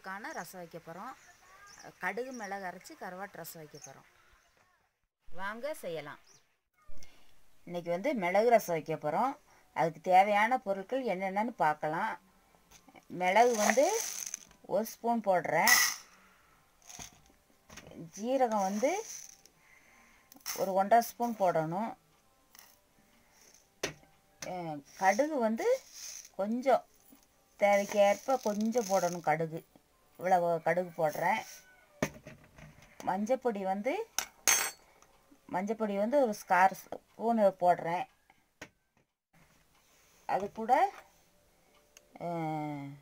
கருவாட்டுக்கான ரசம் வைக்க போகிறோம் கடுகு மிளகு அரைச்சி கருவாட்டு ரசம் வைக்க போகிறோம் வாங்க செய்யலாம் இன்றைக்கி வந்து மிளகு ரசம் வைக்க போகிறோம் அதுக்கு தேவையான பொருட்கள் என்னென்னு பார்க்கலாம் மிளகு வந்து ஒரு ஸ்பூன் போடுறேன் ஜீரகம் வந்து ஒரு ஒன்றரை ஸ்பூன் போடணும் அஹ் கடுகு வந்து கொஞ்சம் தேவைக்கேற்ப கொஞ்சம் போடணும் கடுகு இவ்வளோ கடுகு போடுறேன் மஞ்சப்பொடி வந்து மஞ்சப்பொடி வந்து ஒரு ஸ்கார் ஸ்பூனு போடுறேன் அது கூட அஹ்,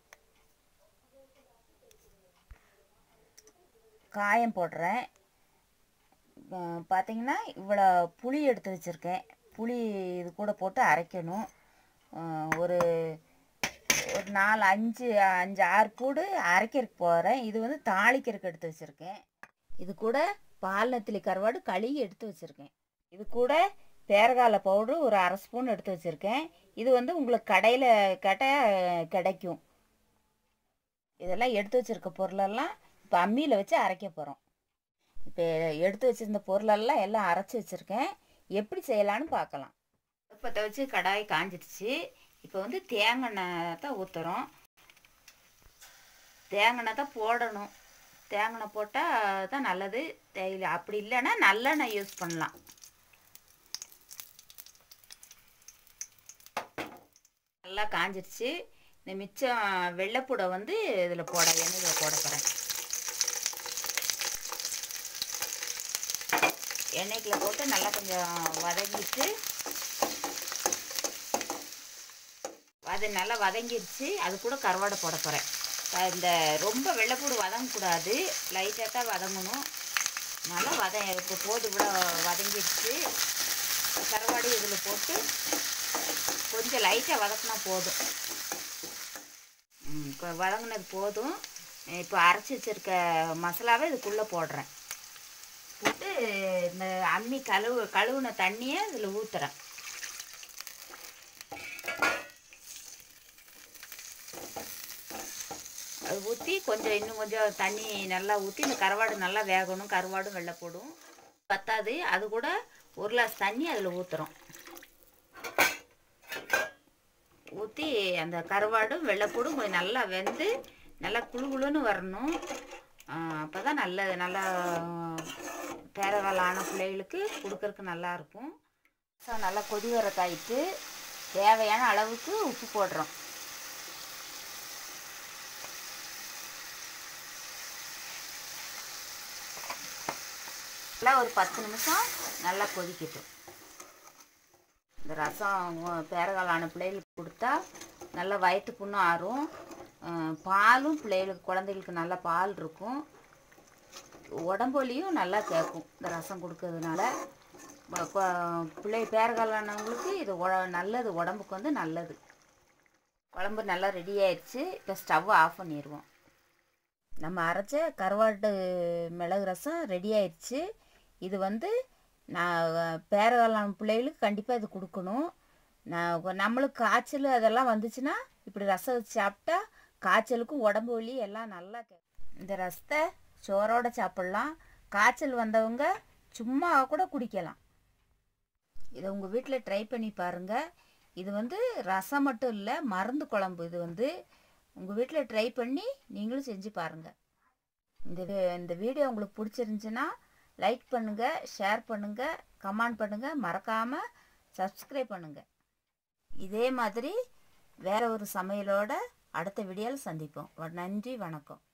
காயம் போடுறேன் அஹ், பார்த்தீங்கன்னா இவ்வளோ புளி எடுத்து வச்சுருக்கேன் புளி இது கூட போட்டு அரைக்கணும் அஹ், ஒரு ஒரு நாலு அஞ்சு அஞ்சு ஆறு கூடு அரைக்கிறதுக்கு போகிறேன் இது வந்து தாளிக்கிறதுக்கு எடுத்து வச்சுருக்கேன் இது கூட பால் நெத்திலி கருவாடு கழுகி எடுத்து வச்சுருக்கேன் இது கூட பேரகால பவுட்ரு ஒரு அரை ஸ்பூன் எடுத்து வச்சுருக்கேன் இது வந்து உங்களுக்கு கடையில் கேட்டால் கிடைக்கும் இதெல்லாம் எடுத்து வச்சுருக்க பொருளெல்லாம் இப்போ அம்மியில் வச்சு அரைக்க போகிறோம் இப்போ எடுத்து வச்சுருந்த பொருளெல்லாம் எல்லாம் அரைச்சி வச்சுருக்கேன் எப்படி செய்யலான்னு பார்க்கலாம் அடுப்பத்தை வச்சு கடாய் காஞ்சிடுச்சு இப்போ வந்து தேங்காய் தான் ஊற்றுறோம் தேங்காய் தான் போடணும் தேங்காய் போட்டால் தான் நல்லது தேயிலை அப்படி இல்லைன்னா நல்லெண்ணெய் யூஸ் பண்ணலாம் நல்லா காஞ்சிருச்சு இந்த மிச்சம் வெள்ளைப்பூடை வந்து இதில் போட எண்ணெயில் போட போகிறேன் எண்ணெய்க்குள்ள போட்டு நல்லா கொஞ்சம் வதங்கிட்டு அது நல்லா வதங்கிருச்சு அது கூட கருவாடை போட போகிறேன் இந்த ரொம்ப வெள்ளைப்பூடு வதங்கக்கூடாது லைட்டாக தான் வதங்கணும் நல்லா வத இப்போ போது இவ்வளோ வதங்கிருச்சு கருவாடு இதில் போட்டு கொஞ்சம் லைட்டாக வதக்கினா போதும் ம், கொ- வதங்கினது போதும் இப்போ அரைச்சி வச்சிருக்க மசாலாவை இதுக்குள்ளே போடுறேன் போட்டு இந்த அம்மி கழுவு கழுவுன தண்ணியை இதில் ஊற்றுறேன் அது ஊற்றி கொஞ்சம் இன்னும் கொஞ்சம் தண்ணி நல்லா ஊற்றி இந்த கருவாடு நல்லா வேகணும் கருவாடும் வெள்ளை போடும் பத்தாது அது கூட ஒரு கிளாஸ் தண்ணி அதில் ஊற்றுறோம் ஊற்றி அந்த கருவாடும் வெள்ளைப்பூடும் கொஞ்சம் நல்லா வெந்து நல்லா குளு குளுன்னு வரணும் அப்போ தான் நல்ல நல்லா பேரகால ஆன பிள்ளைகளுக்கு கொடுக்கறதுக்கு நல்லாயிருக்கும் ஸோ நல்லா கொதி வர காய்த்து தேவையான அளவுக்கு உப்பு போடுறோம் நல்லா ஒரு பத்து நிமிஷம் நல்லா கொதிக்கட்டும் இந்த ரசம் உ- பேரகாலான பிள்ளைகளுக்கு கொடுத்தா நல்லா வயிற்று புண்ணும் ஆறும் அஹ் பாலும் பிள்ளைகளுக்கு குழந்தைகளுக்கு நல்லா பால் இருக்கும் உடம்புலியும் நல்லா கேட்கும் இந்த ரசம் கொடுக்கறதுனால ம- கொ- பிள்ளை பேரகாலானவங்களுக்கு இது உட நல்லது உடம்புக்கு வந்து நல்லது குழம்பு நல்லா ரெடி ஆயிடுச்சு இப்போ ஸ்டவ் ஆஃப் பண்ணிடுவோம் நம்ம அரைச்ச கருவாட்டு மிளகு ரசம் ரெடி ஆயிடுச்சு இது வந்து நான் பேரகாலம் பிள்ளைகளுக்கு கண்டிப்பாக இது கொடுக்கணும் நான் கொ- நம்மளுக்கு காய்ச்சல் அதெல்லாம் வந்துச்சுன்னா இப்படி ரசம் வச்சு சாப்பிட்டா காய்ச்சலுக்கும் உடம்பு வலி எல்லாம் நல்லா கே- இந்த ரசத்தை சோறோட சாப்பிட்லாம் காய்ச்சல் வந்தவங்க சும்மா கூட குடிக்கலாம் இதை உங்கள் வீட்டில் ட்ரை பண்ணி பாருங்கள் இது வந்து ரசம் மட்டும் இல்லை மருந்து குழம்பு இது வந்து உங்கள் வீட்டில் ட்ரை பண்ணி நீங்களும் செஞ்சு பாருங்கள் இந்த வி- இந்த வீடியோ உங்களுக்கு பிடிச்சிருந்துச்சுன்னா லைக் பண்ணுங்கள் ஷேர் பண்ணுங்கள் கமெண்ட் பண்ணுங்கள் மறக்காமல் சப்ஸ்கிரைப் பண்ணுங்கள் இதே மாதிரி வேற ஒரு சமையலோட அடுத்த வீடியோவில் சந்திப்போம் நன்றி வணக்கம்